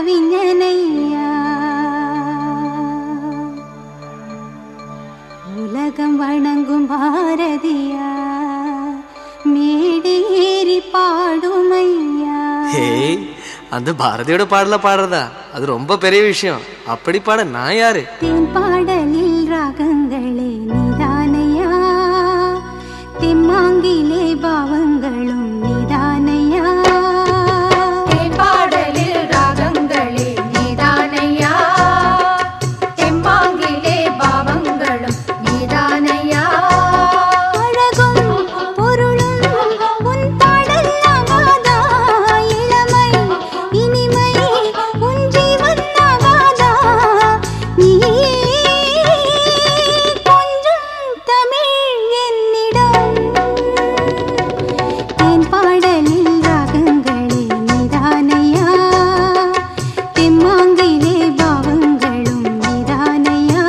கவிஞனையா உலகம் வணங்கும் பாரதியா மேடை ஏறி பாடுமையா ஹே அந்த பாரதியோட பாடல பாடுறதா அது ரொம்ப பெரிய விஷயம் அப்படி பாட நான் யாரு தென் பாடலில் ராகங்களே நிதானையா தெம்மாங்கிலே பாவங்களும் நிதானையா பாடலில் ராகங்களே நீதானையா தெம்மாங்கிலே பாவங்களும் நீதானையா அழகும் பொருளும் உன் பாடல் ஆகாதா இளமை இனிமை உன் ஜீவன் ஆகாதா நீ கொஞ்சம் தமிழ் என்னிடம் தேன் பாடலில் ராகங்களே நிதானையா தெம்மாங்கிலே பாவங்களும் நிதானையா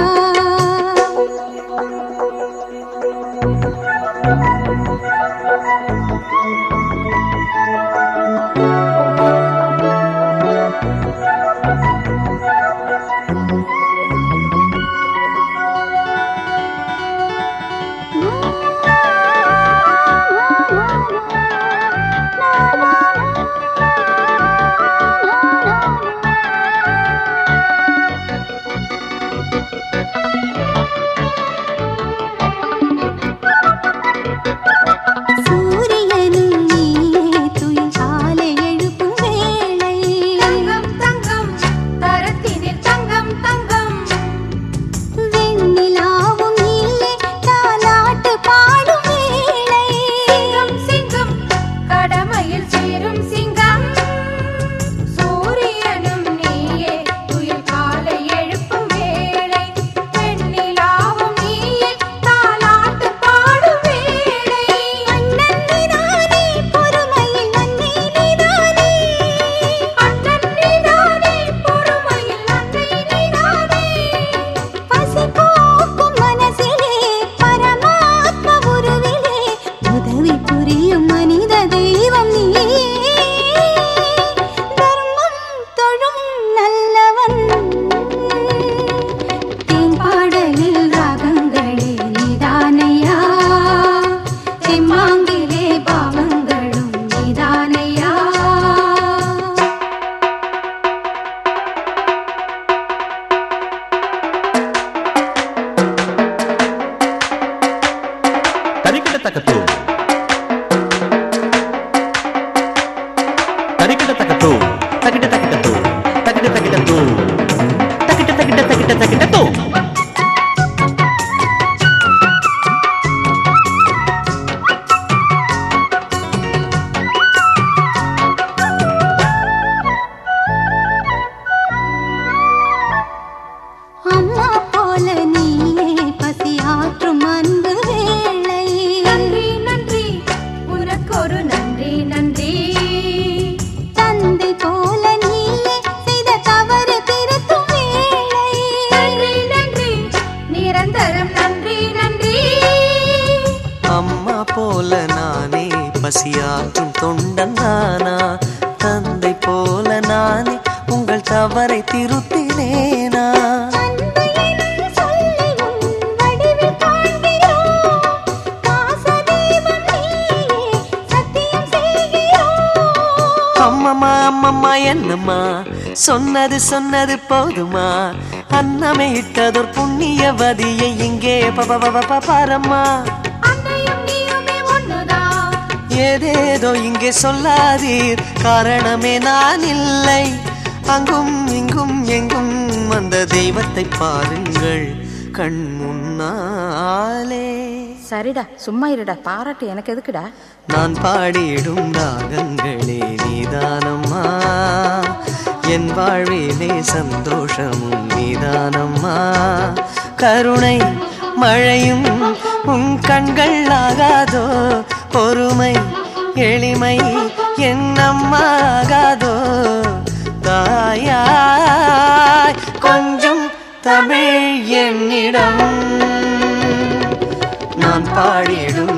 சூரியனும் நீயே துயில் காலை எழுப்பும் வேளை தங்கம் தங்கம் தரத்தினில் தங்கம் தங்கம் வெண்ணிலாவும் நீயே தாலாட்டு பாடும் வேளை சிங்கம் சிங்கம் கடமையில் சேரும் சிங்கம் சூரியனும் நீயே துயில் காலை எழுப்பும் வேளை பெண்ணிலாவும் நீயே தாலாட்டு பாடும் வேளை அண்ணன் நீதானே பொறுமையில் அன்னை நீதானே அண்ணன் நீதானே பொறுமையில் அன்னை நீதானே பசி போக்கும் மனசிலே பரமாத்ம உருவிலே உதவி புரியும் மனித தெய்வம் நீயே தர்மம் தொழும் நல்லவன் தேன் பாடலில் ராகங்களே நிதானையா தெம்மாங்கிலே பாவங்களும் நிதானையா தரிக்கிட தக்கத்தோ தரிக்கிட தக்கத்தோ தக்கிட்ட தக்கிட்டத்தோ தக்கிட்ட தக்கிட்டத்தோ தக்கிட்ட தக்கிட்ட தக்கிட்ட தக்கிட்டத்தோ அம்மா போல நீயே பசி ஆற்றும் அன்பு வேளை நன்றி நன்றி உனக்கொரு நன்றி நன்றி தந்தை போல நீயே செய்த தவறு திருத்தும் வேளை நன்றி நன்றி நிரந்தரம் நன்றி நன்றி அம்மா போல நானே பசியாற்றும் தொண்டன் நானா தந்தை போல நானே உங்கள் தவறை திருத்தினேனா அன்பு எனும் சொல்லை உன் வடிவில் காண்கிறோம் காசதீபம் நீயே சத்தியம் செய்கிறோம் அம்மம்மா அம்மம்மா என்னம்மா சொன்னது சொன்னது போதுமா அன்னமே இட்டதொரு புண்ணியவதியை இங்கே ப- ப- ப- பாரம்மா அன்னையும் நீயுமே ஒண்ணுதான் ஏதேதோ இங்கே சொல்லாதீர் காரணமே நான் இல்லை அங்கும் இங்கும் எங்கும் அந்த தெய்வத்தை பாருங்கள் கண் முன்னாலே சரிடா சும்மா இருடா பாராட்டு எனக்கு எதுக்குடா நான் பாடிடும் ராகங்களே நீதானம்மா என் வாழ்விலே சந்தோஷமும் நீதானம்மா கருணை மழையும் உன் கண்கள் ஆகாதோ பொறுமை எளிமை என்னம்மா ஆகாதோ தாயாய் கொஞ்சம் தமிழ் என்னிடம் நான் பாடிடும்